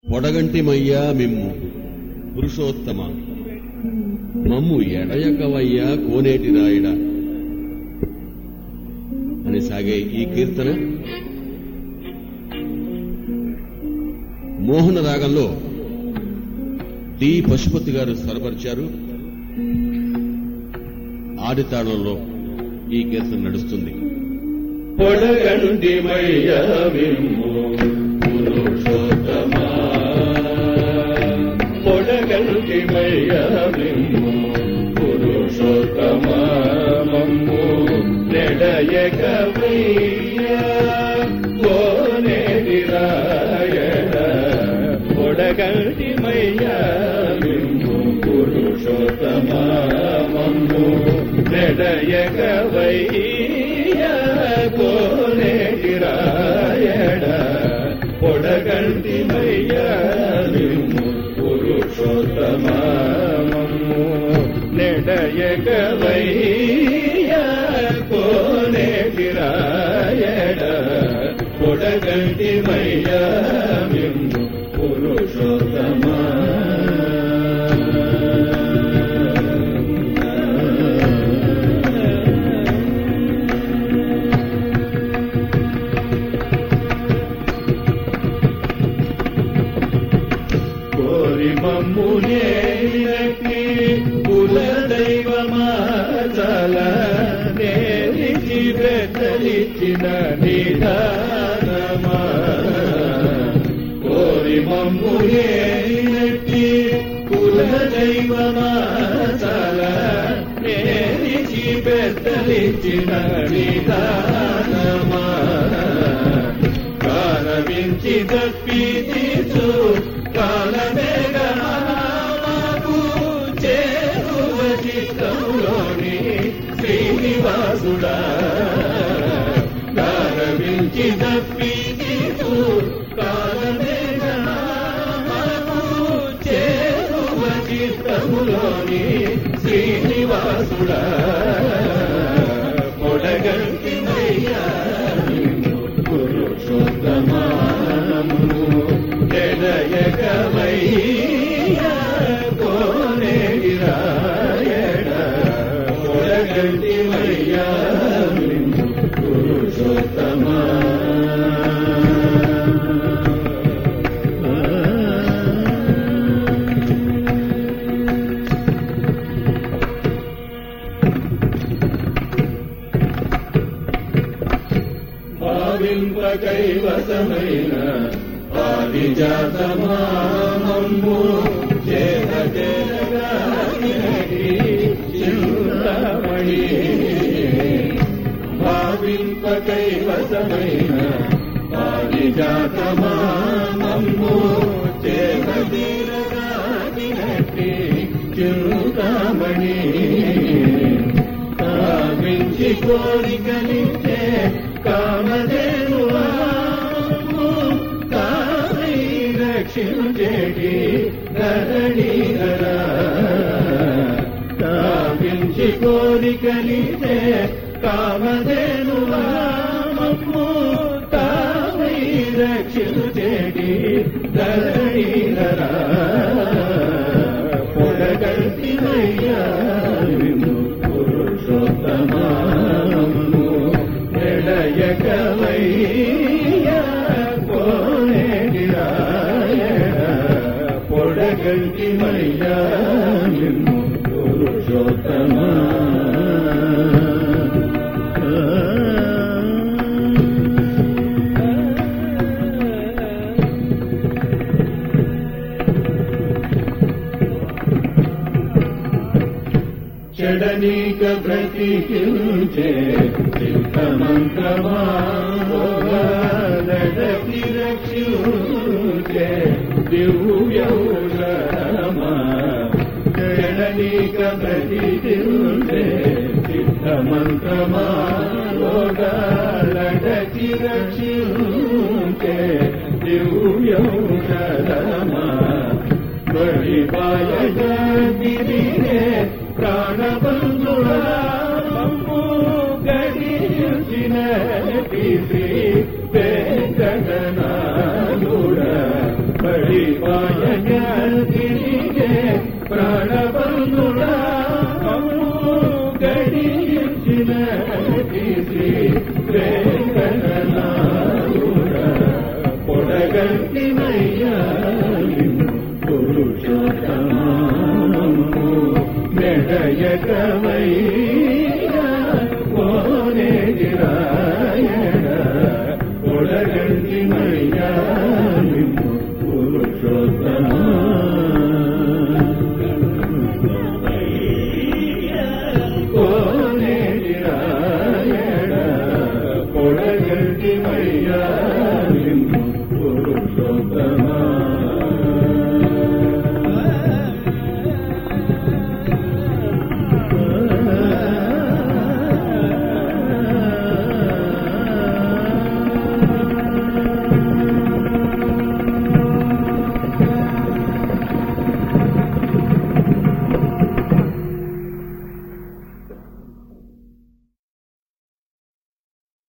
పొడగంటిమయ్యా మిమ్ము పురుషోత్తమ మమ్ము ఎడయకవయ్యా కోనేటి రాయడ అని సాగే ఈ కీర్తన మోహన రాగంలో డి పశుపతి గారు స్వరపరిచారు ఆదితాళంలో ఈ కీర్తన నడుస్తుంది పొడగంటిమయ్య విమ్ము పురుషోత్తమా పొడగంటిమయ్య విమ్ము పురుషోత్తమా మమ్ము నెడయకవయ్య కోనేటి రాయణ పొడగంటిమయ్య విమ్ము పురుషోత్తమా మమ్ము నెడయకవయ్య కోనేటి రాయణ పొడగంటిమయ్య విమ్ము పురుషోత్తమా మమ్ము నెడయకవయ్య కోనేటి రాయణ పొడగంటిమయ్య విమ్ము పురుషోత్తమా కోరి మమ్మునేకి కుల దైవమాచల నేరిచి బెదలిచిన నిదానమా కోరి మమ్మునేకి కుల దైవమాచల నేరిచి బెదలిచిన నిదానమా కాలవించి తప్పితీచు కాలమేఘమాకు చేరువ చిత్తంలోని శ్రీనివాసుడా కాలవించి తప్పితీచు కాలమేఘమాకు చేరువ చిత్తములోని శ్రీనివాసుడా పొడగంటి మయ్యా పురుషోత్తమానము ఎడయకమయ్య కోనేటి రాయణ పొడగంటి మయ్యా పురుషోత్తమా భావింప కైవసమైన పారిజాతమామమ్ము చేత చింతమణి భావింప కైవసమైన పారిజాతమామమ్ము చేత చింతమణి కావించి కోరికలిచ్చే కామధేనువా కామై రక్షించేటి ధరణీధరా కావించి కోరికలిచ్చే కామధేనువా మమ్ము కామై రక్షించేటి ధరణీధరా పొడగంటి మయ్యా పురుషోత్తమాము ఎడయకవయ్య కోనేటి రాయణ పొడగంటి మయ్యా పురుషోత్తమా చెడనీక బ్రతికించే చిత్తమంత్రమా నడకి రక్షించే దివ్యౌషమా చెడనీక బ్రతికించే చిత్తమంత్రమా నడకి రక్షించే దివ్యౌషమా బలిపాయగిరినే ప్రాణబంధురాము గడిచిన శ్రీ వెంకటనాథుడ బలి పాయగా తిరిగే ప్రాణబంధుడా కమ్ము గడించిన శ్రీ వెంకటనాథుడా పొడగట్టినయ్యా